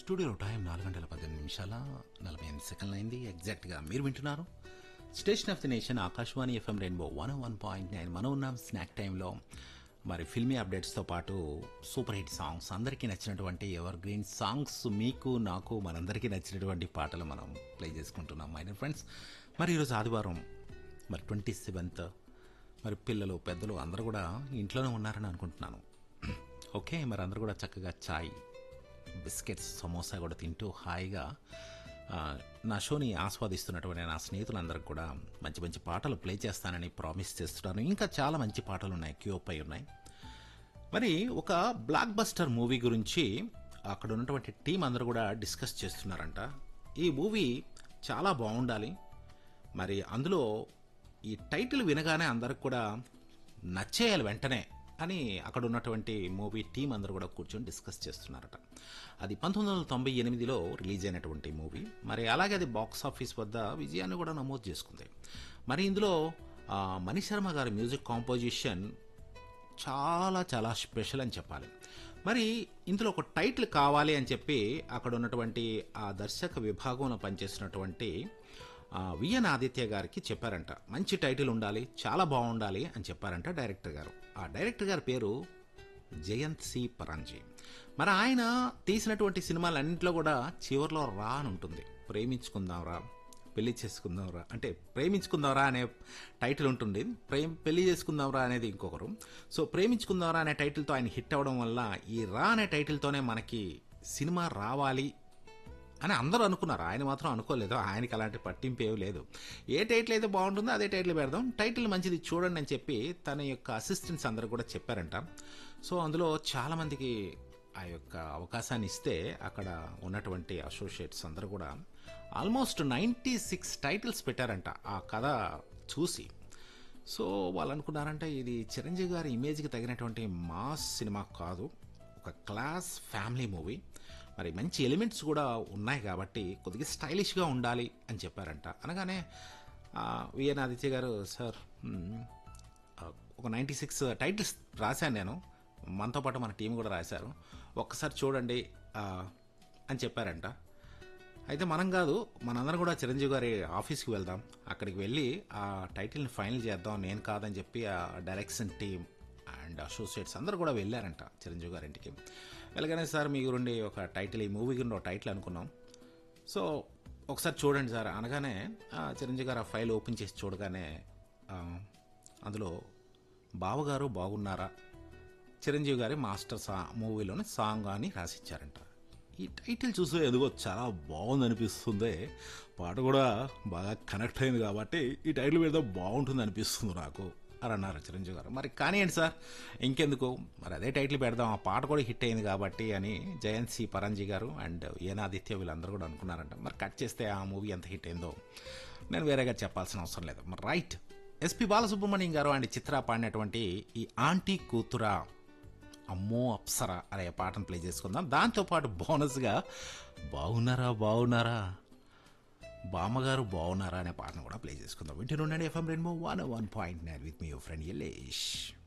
studio time నాలుగు గంటల పద్దెనిమిది నిమిషాల నలభై ఎనిమిది సెకండ్లు అయింది ఎగ్జాక్ట్గా మీరు వింటున్నారు station of the nation Akashvani FM rainbow one one point nine మనం ఉన్నాం స్నాక్ టైంలో మరి ఫిల్మీ అప్డేట్స్తో పాటు సూపర్ హిట్ సాంగ్స్ అందరికీ నచ్చినటువంటి ఎవర్ గ్రీన్ సాంగ్స్ మీకు నాకు మనందరికీ నచ్చినటువంటి పాటలు మనం ప్లే చేసుకుంటున్నాం మై ఫ్రెండ్స్ మరి ఈరోజు ఆదివారం మరి ట్వంటీ సెవెంత్ మరి పిల్లలు పెద్దలు అందరూ కూడా ఇంట్లోనే ఉన్నారని అనుకుంటున్నాను ఓకే మరి అందరూ కూడా చక్కగా చాయ్ బిస్కెట్స్ సమోసా కూడా తింటూ హాయిగా ఆ, నా షోని ఆస్వాదిస్తున్నటువంటి నా స్నేహితులందరికీ కూడా మంచి మంచి పాటలు ప్లే చేస్తానని ప్రామిస్ చేస్తున్నాను ఇంకా చాలా మంచి పాటలు ఉన్నాయి క్యూప్ అయి ఉన్నాయి మరి ఒక బ్లాక్ బస్టర్ మూవీ గురించి అక్కడ ఉన్నటువంటి టీం అందరూ కూడా డిస్కస్ చేస్తున్నారంట ఈ మూవీ చాలా బాగుండాలి మరి అందులో ఈ టైటిల్ వినగానే అందరికి కూడా నచ్చేయాలి వెంటనే అని అక్కడ ఉన్నటువంటి మూవీ టీం అందరూ కూడా కూర్చొని డిస్కస్ చేస్తున్నారట అది పంతొమ్మిది వందల తొంభై ఎనిమిదిలో రిలీజ్ అయినటువంటి మూవీ మరి అలాగే అది బాక్స్ ఆఫీస్ వద్ద విజయాన్ని కూడా నమోదు చేసుకుంది మరి ఇందులో ఆ, మణి శర్మ గారి మ్యూజిక్ కాంపోజిషన్ చాలా చాలా స్పెషల్ అని చెప్పాలి మరి ఇందులో ఒక టైటిల్ కావాలి అని చెప్పి అక్కడ ఉన్నటువంటి ఆ దర్శక విభాగంలో పనిచేసినటువంటి ఆ, విఎన్ ఆదిత్య గారికి చెప్పారంట మంచి టైటిల్ ఉండాలి చాలా బాగుండాలి అని చెప్పారంట డైరెక్టర్ గారు ఆ డైరెక్టర్ గారి పేరు జయంత్ సి పరాంజీ మరి ఆయన తీసినటువంటి సినిమాలన్నింటిలో కూడా చివరిలో రా అని ఉంటుంది ప్రేమించుకుందాంరా పెళ్లి చేసుకుందాంరా అంటే ప్రేమించుకుందాంరా అనే టైటిల్ ఉంటుంది ప్రేమ పెళ్లి చేసుకుందాంరా అనేది ఇంకొకరు సో ప్రేమించుకుందాంరా అనే టైటిల్తో ఆయన హిట్ అవ్వడం వల్ల ఈ రా అనే టైటిల్తోనే మనకి సినిమా రావాలి అని అందరూ అనుకున్నారు ఆయన మాత్రం అనుకోలేదు ఆయనకి అలాంటి పట్టింపు ఏమీ లేదు ఏ టైటిల్ అయితే బాగుంటుందో అదే టైటిల్ పెడదాం టైటిల్ మంచిది చూడండి అని చెప్పి తన యొక్క అసిస్టెంట్స్ అందరూ కూడా చెప్పారంట సో అందులో చాలామందికి ఆ యొక్క అవకాశాన్ని ఇస్తే అక్కడ ఉన్నటువంటి అసోసియేట్స్ అందరూ కూడా ఆల్మోస్ట్ నైంటీ సిక్స్ టైటిల్స్ పెట్టారంట ఆ కథ చూసి సో వాళ్ళు అనుకున్నారంటే ఇది చిరంజీవి గారి ఇమేజ్కి తగినటువంటి మాస్ సినిమా కాదు ఒక క్లాస్ ఫ్యామిలీ మూవీ మరి మంచి ఎలిమెంట్స్ కూడా ఉన్నాయి కాబట్టి కొద్దిగా స్టైలిష్గా ఉండాలి అని చెప్పారంట అనగానే ఆ, విఎన్ ఆదిత్య గారు సార్ మ్, ఆ, ఒక నైంటీ సిక్స్ టైటిల్స్ రాశాను నేను మనతో పాటు మన టీం కూడా రాశారు ఒక్కసారి చూడండి ఆ, అని చెప్పారంట అయితే మనం కాదు మనందరం కూడా చిరంజీవి గారి ఆఫీస్కి వెళ్దాం అక్కడికి వెళ్ళి ఆ టైటిల్ని ఫైనల్ చేద్దాం నేను కాదని చెప్పి ఆ డైరెక్షన్ టీం అండ్ అసోసియేట్స్ అందరూ కూడా వెళ్ళారంట చిరంజీవి గారి ఇంటికి వెళ్ళగానే సార్ మీ గురించి ఒక టైటిల్ ఈ మూవీ గురించి ఒక టైటిల్ అనుకున్నాం సో ఒకసారి చూడండి సార్ అనగానే ఆ, చిరంజీవి గారు ఆ ఫైల్ ఓపెన్ చేసి చూడగానే ఆ, అందులో బావగారు బాగున్నారా చిరంజీవి గారి మాస్టర్ సా మూవీలోని సాంగ్ అని రాసిచ్చారంట ఈ టైటిల్ చూస్తే ఎందుకో చాలా బాగుంది అనిపిస్తుంది పాట కూడా బాగా కనెక్ట్ అయింది కాబట్టి ఈ టైటిల్ మీద బాగుంటుంది అనిపిస్తుంది నాకు అని అన్నారు చిరంజీవి గారు మరి కానివ్వండి సార్ ఇంకెందుకు మరి అదే టైటిల్ పెడదాం ఆ పాట కూడా హిట్ అయింది కాబట్టి అని జయంత్ సి పరంజీ గారు అండ్ ఏనాదిత్య వీళ్ళందరూ కూడా అనుకున్నారంట మరి కట్ చేస్తే ఆ మూవీ ఎంత హిట్ అయిందో నేను వేరేగా చెప్పాల్సిన అవసరం లేదు మరి రైట్ ఎస్పి బాలసుబ్రహ్మణ్యం గారు అండ్ చిత్ర పాడినటువంటి ఈ ఆంటీ కూతురా అమ్మో అప్సరా అనే పాటను ప్లే చేసుకుందాం దాంతోపాటు బోనస్గా బాగున్నారా బాగున్నారా బామ్మగారు బాగున్నారా అనే పాటను కూడా ప్లే చేసుకుందాం వింటూ ఉండండి ఎఫ్ఎం రెండు one one point nine with మీ ఫ్రెండ్ ఎల్లేష్